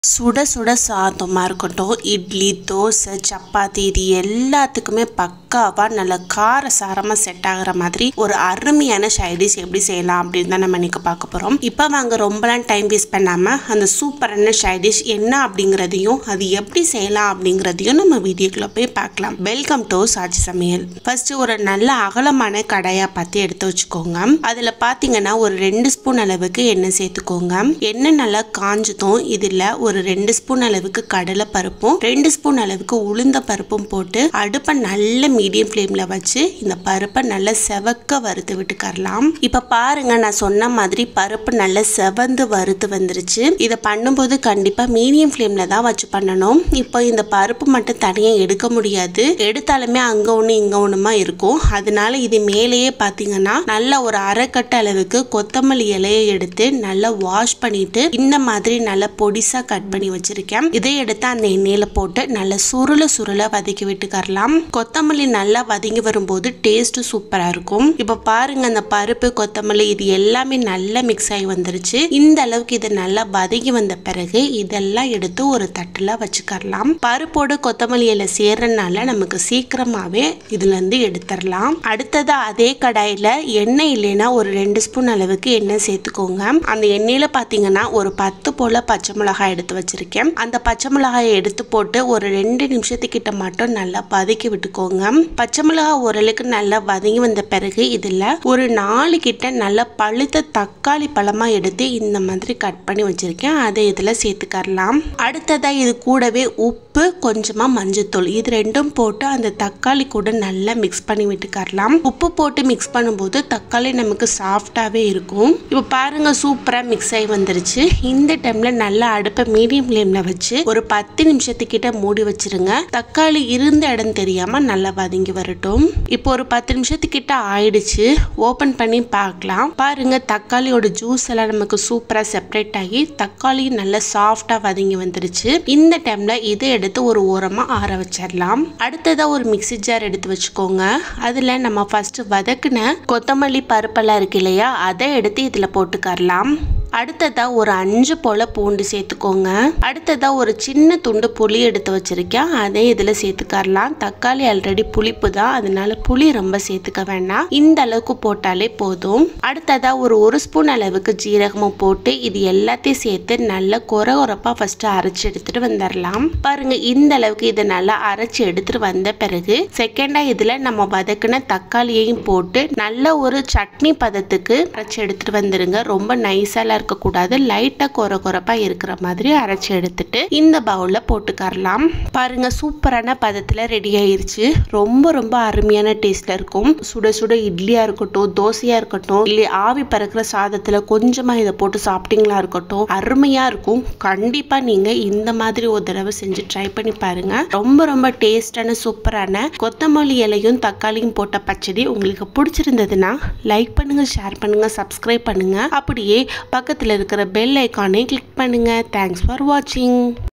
சுட சுட சாதமாக இருக்கட்டும் இட்லி தோசை சப்பாத்தி இது எல்லாத்துக்குமே பக்காவாக நல்ல கார சாரமாக செட் ஆகுற மாதிரி ஒரு அருமையான சைடிஷ் எப்படி செய்யலாம் அப்படின்னு தான் நம்ம இன்னைக்கு பார்க்க போகிறோம் இப்போ வாங்க ரொம்பலாம் டைம் வேஸ்ட் பண்ணாமல் அந்த சூப்பரான சைடிஷ் என்ன அப்படிங்கிறதையும் அது எப்படி செய்யலாம் அப்படிங்கிறதையும் நம்ம வீடியோக்குள்ளே போய் பார்க்கலாம் வெல்கம் டு சாட்சி சமையல் ஃபர்ஸ்ட் ஒரு நல்ல அகலமான கடாயாக பார்த்து எடுத்து வச்சுக்கோங்க அதில் பார்த்தீங்கன்னா ஒரு ரெண்டு ஸ்பூன் அளவுக்கு எண்ணெய் சேர்த்துக்கோங்க எண்ணெய் நல்லா காஞ்சதும் இதில் ஒரு ரெண்டு ஸ்பூன் அளவுக்கு கடலை பருப்பும் ரெண்டு ஸ்பூன் அளவுக்கு உளுந்த பருப்பும் போட்டு அடுப்பை நல்ல மீடியம் ஃப்ளேமில் வச்சு இந்த பருப்பை நல்லா செவக்க வறுத்து விட்டுக்கரலாம் இப்போ பாருங்க நான் சொன்ன மாதிரி பருப்பு நல்லா செவந்து வறுத்து வந்துருச்சு இதை பண்ணும்போது கண்டிப்பாக மீடியம் ஃப்ளேமில் தான் வச்சு பண்ணணும் இப்போ இந்த பருப்பு மட்டும் தனியாக எடுக்க முடியாது எடுத்தாலுமே அங்கே ஒன்று இங்கே ஒன்றுமா இருக்கும் அதனால இது மேலேயே பார்த்தீங்கன்னா நல்ல ஒரு அரைக்கட்டு அளவுக்கு கொத்தமல்லி இலையை எடுத்து நல்லா வாஷ் பண்ணிட்டு இந்த மாதிரி நல்லா பொடிசா கட் பண்ணி வச்சிருக்கேன் இதை எடுத்து அந்த எண்ணெயில போட்டு நல்லா சுருள சுருள வதக்கி விட்டுக்கரலாம் கொத்தமல்லி நல்லா வதங்கி வரும்போது டேஸ்ட் சூப்பரா இருக்கும் இப்போ பாருங்க அந்த பருப்பு கொத்தமல்லி இது எல்லாமே நல்லா மிக்ஸ் ஆகி வந்துருச்சு இந்த அளவுக்கு இது நல்லா வதங்கி வந்த பிறகு இதெல்லாம் எடுத்து ஒரு தட்டுல வச்சுக்கரலாம் பருப்போடு கொத்தமல்லி இலை சேர்றதுனால நமக்கு சீக்கிரமாவே இதுல இருந்து எடுத்துடலாம் அடுத்ததா அதே கடாயில எண்ணெய் இல்லைன்னா ஒரு ரெண்டு ஸ்பூன் அளவுக்கு எண்ணெய் சேர்த்துக்கோங்க அந்த எண்ணெயில பாத்தீங்கன்னா ஒரு பத்து போல பச்சை மிளகாய் எடுத்து வச்சிருக்கேன் அந்த பச்சை மிளகாயை எடுத்து போட்டு ஒரு ரெண்டு நிமிஷத்துக்கிட்ட மட்டும் நல்லா வதக்கி விட்டுக்கோங்க பச்சை மிளகாய் ஓரளவுக்கு நல்லா வதங்கி வந்த பிறகு இதுல ஒரு நாலு கிட்ட நல்லா பழுத்த தக்காளி பழமா எடுத்து இந்த மாதிரி கட் பண்ணி வச்சிருக்கேன் அதை இதுல சேர்த்துக்கரலாம் அடுத்ததா இது கூடவே உப்பு கொஞ்சமா மஞ்சத்தூள் இது ரெண்டும் போட்டு அந்த தக்காளி கூட நல்லா மிக்ஸ் பண்ணி விட்டுக்கரலாம் உப்பு போட்டு மிக்ஸ் பண்ணும்போது தக்காளி நமக்கு சாஃப்டாவே இருக்கும் இப்போ பாருங்க சூப்பரா மிக்ஸ் ஆகி வந்துருச்சு இந்த டைம்ல நல்லா அடுப்பை மீடியம் ஃப்ளேம்ல வச்சு ஒரு பத்து நிமிஷத்துக்கிட்ட மூடி வச்சிருங்க தக்காளி இருந்த இடம் தெரியாம நல்லா வதங்கி வரட்டும் இப்போ ஒரு பத்து நிமிஷத்துக்கிட்ட ஆயிடுச்சு ஓபன் பண்ணி பார்க்கலாம் பாருங்க தக்காளியோட ஜூஸ் எல்லாம் நமக்கு சூப்பரா செப்பரேட் ஆகி தக்காளி நல்லா சாஃப்டா வதங்கி வந்துருச்சு இந்த டைம்ல இதை எடுத்து ஒரு ஓரமா ஆற வச்சிடலாம் அடுத்ததா ஒரு மிக்ஸி ஜார் எடுத்து வச்சுக்கோங்க அதுல நம்ம ஃபர்ஸ்ட் வதக்குன கொத்தமல்லி பருப்பெல்லாம் இருக்கு இல்லையா அதை எடுத்து இதுல போட்டுக்கரலாம் அடுத்ததா ஒரு அஞ்சு போல பூண்டு சேர்த்துக்கோங்க அடுத்ததா ஒரு சின்ன துண்டு புளி எடுத்து வச்சிருக்கேன் அதை இதுல சேர்த்துக்கரலாம் தக்காளி ஆல்ரெடி புளிப்பு தான் அதனால புளி ரொம்ப சேர்த்துக்க வேண்டாம் இந்த அளவுக்கு போட்டாலே போதும் அடுத்ததா ஒரு ஒரு ஸ்பூன் அளவுக்கு ஜீரகமும் போட்டு இது எல்லாத்தையும் சேர்த்து நல்லா கொர கொரப்பா ஃபர்ஸ்ட் அரைச்சு எடுத்துட்டு வந்துடலாம் பாருங்க இந்த அளவுக்கு இதை நல்லா அரைச்சு எடுத்துட்டு வந்த பிறகு செகண்டா இதுல நம்ம வதக்குன தக்காளியையும் போட்டு நல்ல ஒரு சட்னி பதத்துக்கு அரைச்சு எடுத்துட்டு வந்துருங்க ரொம்ப நைஸாலாம் இருக்கக்கூடாது லைட்டா கொர கொரப்பா இருக்கிற மாதிரி அரைச்சு எடுத்துட்டு இந்த பவுல்ல போட்டுக்கரலாம் பாருங்க சூப்பரான பதத்துல ரெடி ஆயிருச்சு ரொம்ப ரொம்ப அருமையான டேஸ்ட்ல இருக்கும் சுட சுட இட்லியா இருக்கட்டும் தோசையா இருக்கட்டும் இல்லை ஆவி பறக்கிற சாதத்துல கொஞ்சமா இதை போட்டு சாப்பிட்டீங்களா இருக்கட்டும் அருமையா இருக்கும் கண்டிப்பா நீங்க இந்த மாதிரி ஒரு தடவை செஞ்சு ட்ரை பண்ணி பாருங்க ரொம்ப ரொம்ப டேஸ்டான சூப்பரான கொத்தமல்லி இலையும் தக்காளியும் போட்ட பச்சடி உங்களுக்கு பிடிச்சிருந்ததுன்னா லைக் பண்ணுங்க ஷேர் பண்ணுங்க சப்ஸ்கிரைப் பண்ணுங்க அப்படியே பக்கத்துல இருக்கிற பெல் ஐக்கானை கிளிக் பண்ணுங்க தேங்க்ஸ் ஃபார் வாட்சிங்